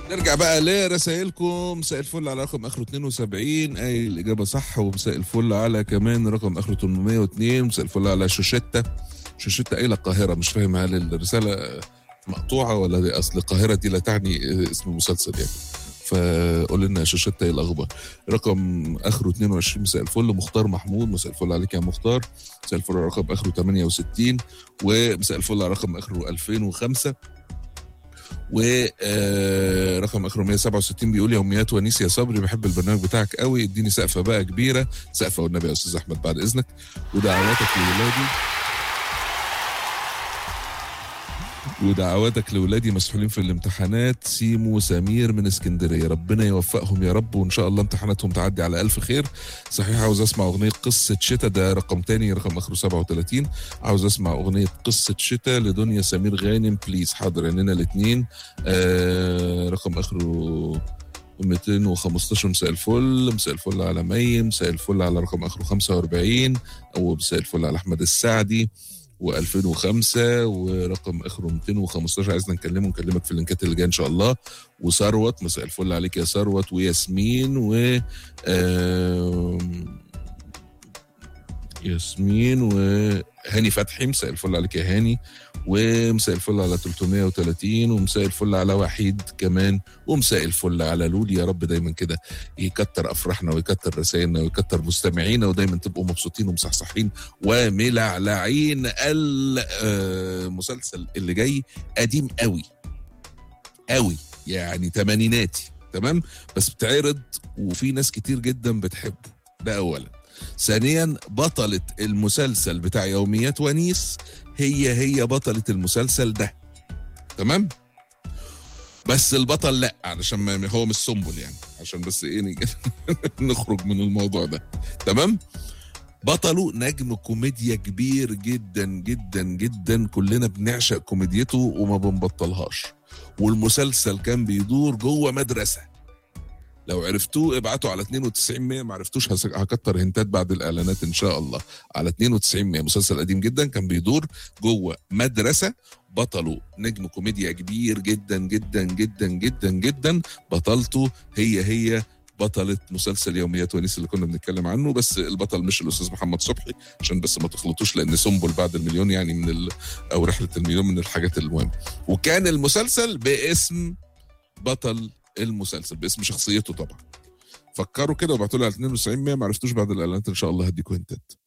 نرجع بقى لرسائلكم مساء الفل على رقم اخره 72 اي الاجابه صح ومساء الفل على كمان رقم اخره 802 مساء الفل على شوشتة شوشتة ايه القاهره مش فاهم هل الرساله مقطوعه ولا دي اصل القاهره دي لا تعني اسم المسلسل يعني فقول لنا يا شوشتة ايه الاخبار رقم اخره 22 مساء الفل مختار محمود مساء الفل عليك يا مختار مساء الفل على رقم اخره 68 ومساء الفل على رقم اخره 2005 ورقم اخره 167 بيقول يوميات ونيس يا صبري بحب البرنامج بتاعك قوي اديني سقفه بقى كبيره سقفه والنبي يا استاذ احمد بعد اذنك ودعواتك لولادي ودعواتك لولادي مسحولين في الامتحانات سيمو سمير من اسكندريه ربنا يوفقهم يا رب وان شاء الله امتحاناتهم تعدي على الف خير صحيح عاوز اسمع اغنيه قصه شتاء ده رقم تاني رقم اخره 37 عاوز اسمع اغنيه قصه شتاء لدنيا سمير غانم بليز حاضر عينينا الاثنين آه رقم اخره 215 مساء الفل مساء الفل على مي مساء الفل على رقم اخره 45 او مساء الفل على احمد السعدي و2005 ورقم اخره 215 عايزنا نكلمه نكلمك في اللينكات اللي جايه ان شاء الله وثروت مساء الفل عليك يا ثروت وياسمين و آم، ياسمين وهاني فتحي مساء الفل عليك يا هاني ومساء الفل على 330 ومساء الفل على وحيد كمان ومساء الفل على لولي يا رب دايما كده يكتر افراحنا ويكتر رسائلنا ويكتر مستمعينا ودايما تبقوا مبسوطين ومصحصحين وملعلعين المسلسل اللي جاي قديم قوي قوي يعني تمانيناتي تمام بس بتعرض وفي ناس كتير جدا بتحبه ده اولا ثانيا بطلة المسلسل بتاع يوميات ونيس هي هي بطلة المسلسل ده تمام بس البطل لا علشان ما هو مش سنبل يعني عشان بس ايه نيجي نخرج من الموضوع ده تمام بطله نجم كوميديا كبير جدا جدا جدا كلنا بنعشق كوميديته وما بنبطلهاش والمسلسل كان بيدور جوه مدرسه لو عرفتوه ابعتوا على 92 100 ما عرفتوش هس- هكتر هنتات بعد الاعلانات ان شاء الله على 92 100 مسلسل قديم جدا كان بيدور جوه مدرسه بطله نجم كوميديا كبير جدا جدا جدا جدا جدا بطلته هي هي بطلة مسلسل يوميات ونيس اللي كنا بنتكلم عنه بس البطل مش الأستاذ محمد صبحي عشان بس ما تخلطوش لأن سنبل بعد المليون يعني من ال... أو رحلة المليون من الحاجات المهمة وكان المسلسل باسم بطل المسلسل باسم شخصيته طبعا فكروا كده وابعتوا لي على 92 100 ما عرفتوش بعد الاعلانات ان شاء الله هديكوا هنتات